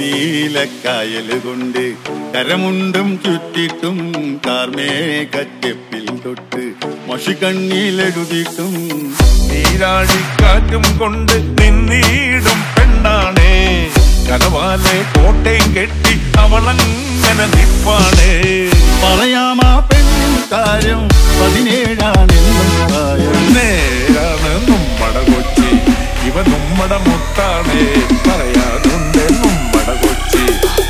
നീലക്കായൽ കൊണ്ട് കരമുണ്ടും ചുറ്റിട്ടും കാർമേകറ്റെപ്പിൽ തൊട്ട് മഷിക്കണ്ണിലെഴുതിയിട്ടും നീരാഴിക്കാറ്റും കൊണ്ട് നിന്നീടും പെണ്ണാണേ കനവാലെ കോട്ടയും കെട്ടി അവളങ്ങനെ നിപ്പാണേ പറയാമാ പെൺകാര്യം പതിനേഴാണെന്നും പ്രായം നേരാണ് നമ്മട കൊച്ചി ഇവ നമ്മട മുത്താണേ പറയാനുണ്ട് നമ്മട കൊച്ചി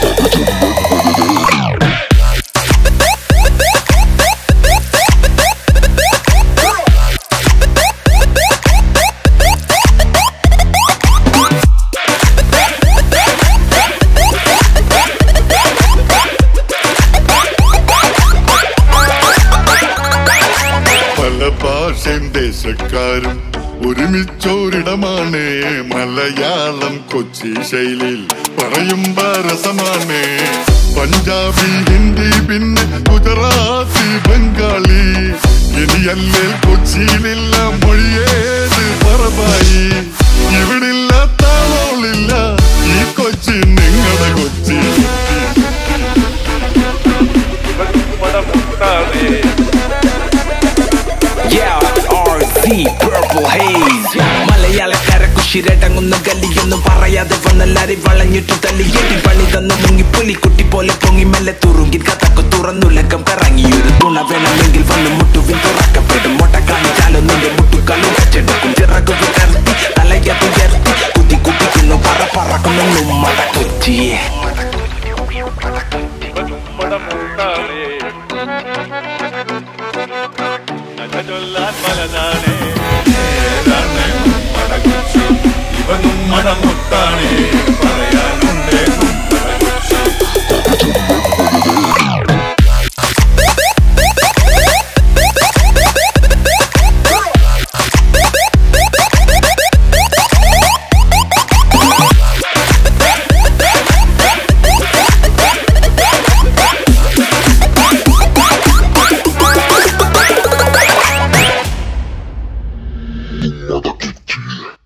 പല ഭാഷയും ദേശക്കാരും ഒരുമിച്ചോരിടമാണ് മലയാളം കൊച്ചി ശൈലിയിൽ പറയുമ്പോ രസമാണ് പഞ്ചാബി ഹിന്ദി പിന്നെ ഗുജറാത്തി ബംഗാളി ഇനിയല്ലേ കൊച്ചിയിലില്ല മൊഴിയേത് പറവായി ഇവിടില്ല താളോളില്ല ഈ കൊച്ചി നിങ്ങളുടെ കൊച്ചി ഇവ നമ്മട മുത്താണേ Yeah, RZ, Purple Haze മലയാളക്കാര കുശിരടങ്ങുന്ന ഗല്ലിയൊന്നും പറയാതെ വന്നല്ലാരി വളഞ്ഞിട്ടു തല്ലിയെട്ടി പണി തന്നു മുങ്ങി പുലിക്കുട്ടി പോലെ പൊങ്ങി മെല്ലെ തുറുങ്കി കഥക്ക് തുറന്നുലക്കം കറങ്ങി ഒരു തുണ വേണമെങ്കിൽ വന്ന് മുട്ടുവിൻ തുറക്കപ്പെടും മൊട്ട കാണിച്ചാലും നിന്റെ മുട്ടുകാലും വെച്ചെടുക്കും ചിറകു വിടർത്തി തലയതുയർത്തി കുതി കുതിക്കുന്നു പറ പറക്കുന്നു മട കൊച്ചിയെ ഇവ നമ്മട മുത്താണേ കഥ ചൊല്ലാൻ പലതാണേ നേരാണ് നമ്മട കൊച്ചി ഇവ നമ്മട മുത്താണേ പറയാനുണ്ട് നമ്മട കൊച്ചി Mother